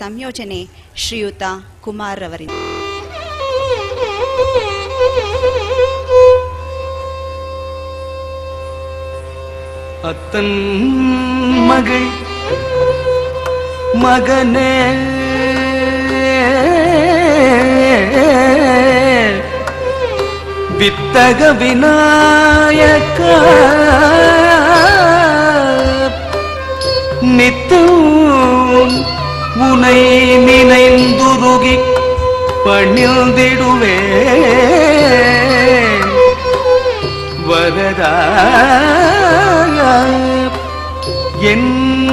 ಸಂಯೋಜನೆ ಶ್ರೀಯುತ ಕುಮಾರ್ ಅವರಿಂದ அத்தன் மகள் மகனே வித்தக விநாயக நித்தம் உனை நினைந்துருகி பணிந்திடுவே வரதா என்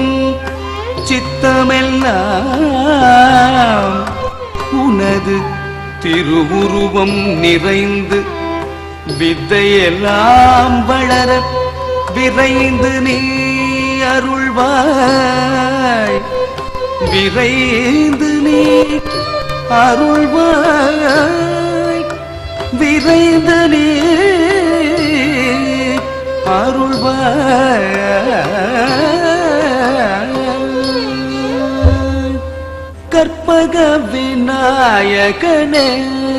சித்தமெல்லாம் உனது திருவுருவம் நிறைந்து வித்தையெல்லாம் வளர விரைந்து நீ அருள்வாய் விரைந்து நீ அருள்வாய் விரைந்து நீ அருள்வாய் கற்பக விநாயகனே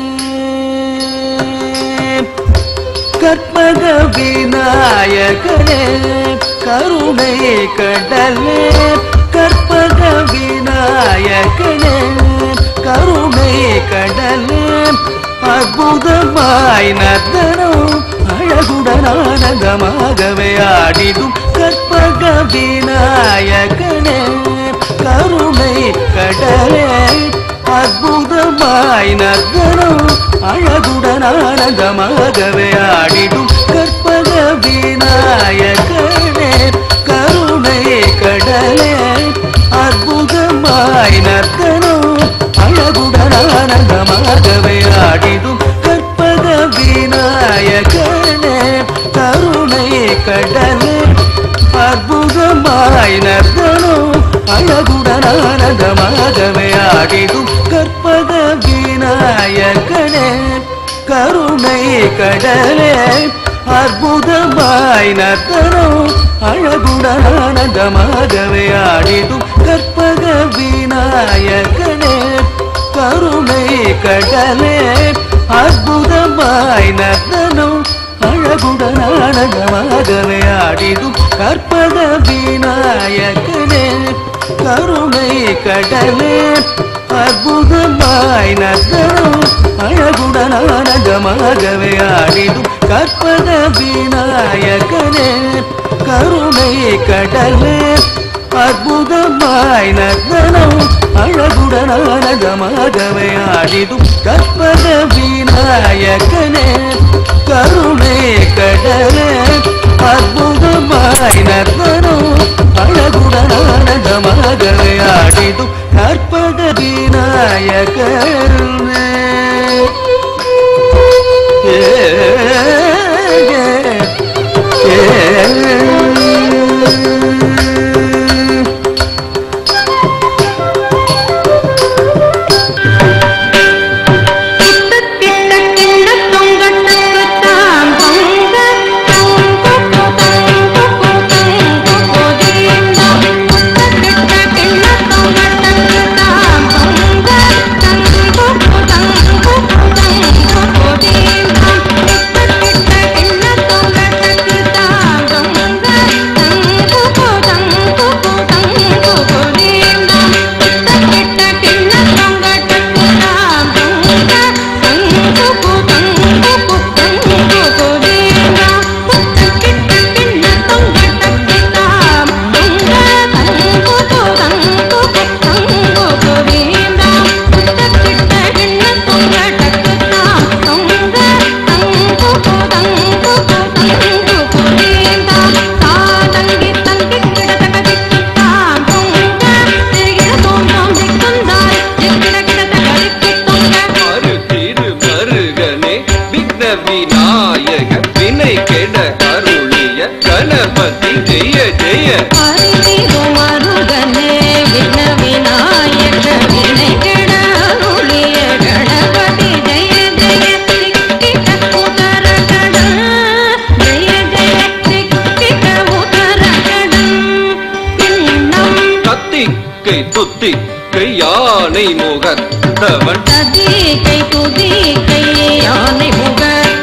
கற்பக விநாயகனே கருணை கடலே கற்பக விநாயகனே கருணை கடலே அற்புதமாய் நர்த்தனம் அழகுடன் ஆனந்தமாகவே ஆடிடும் கற்பக விநாயகனே கருணை கடலே அற்புதமாய் நர்த்தனம் அழகுடன் ஆனந்தமாகவே ஆடிடும் கற்பக விநாயகனே கருணை கடலே அற்புதமாய் நர்த்தனம் அழகுடன் ஆனந்தமாகவே ஆடிடும் கற்பக விநாயகனே கருணை கடலே அற்புதமாய் நர்த்தனம் அழகுடன் ஆனந்தமாகவே ஆடிடும் கற்பக விநாயகனே கருணை கடலே அற்புதமாய் நர்த்தனம் அழகுடன் ஆனந்தமாகவே ஆடிடும் கற்பக விநாயகனே கருணை கடலே அற்புதமாய் நர்த்தனம் அழகுடன் ஆனந்தமாகவே ஆடிடும் கற்பக விநாயகனே கருணை கடலே அற்புதமாய் நர்த்தனம் அழகுடன் ஆனந்தமாகவே ஆடிடும் கற்பக விநாயகனே கருணை கடலே அற்புதமாய் நர்த்தனம் அழகுடன் ஆனந்தமாகவே ஆடிடும் கற்பக விநாயகனே கருணை கடலே அற்புதமாய் நர்த்தனம் அழகுடன் ஆனந்தமாகவே ஆடிடும் கற்பக விநாயகனே ஏ ஏ, ஏ மறு திரு மருகனே விக்ன விநாயக வினை கெட அருளிய கணபதி ஜெய ஜெய கத்திக்கை துத்திக்கை யானை முகத்தவன் ததிகை துதிகை யானை முக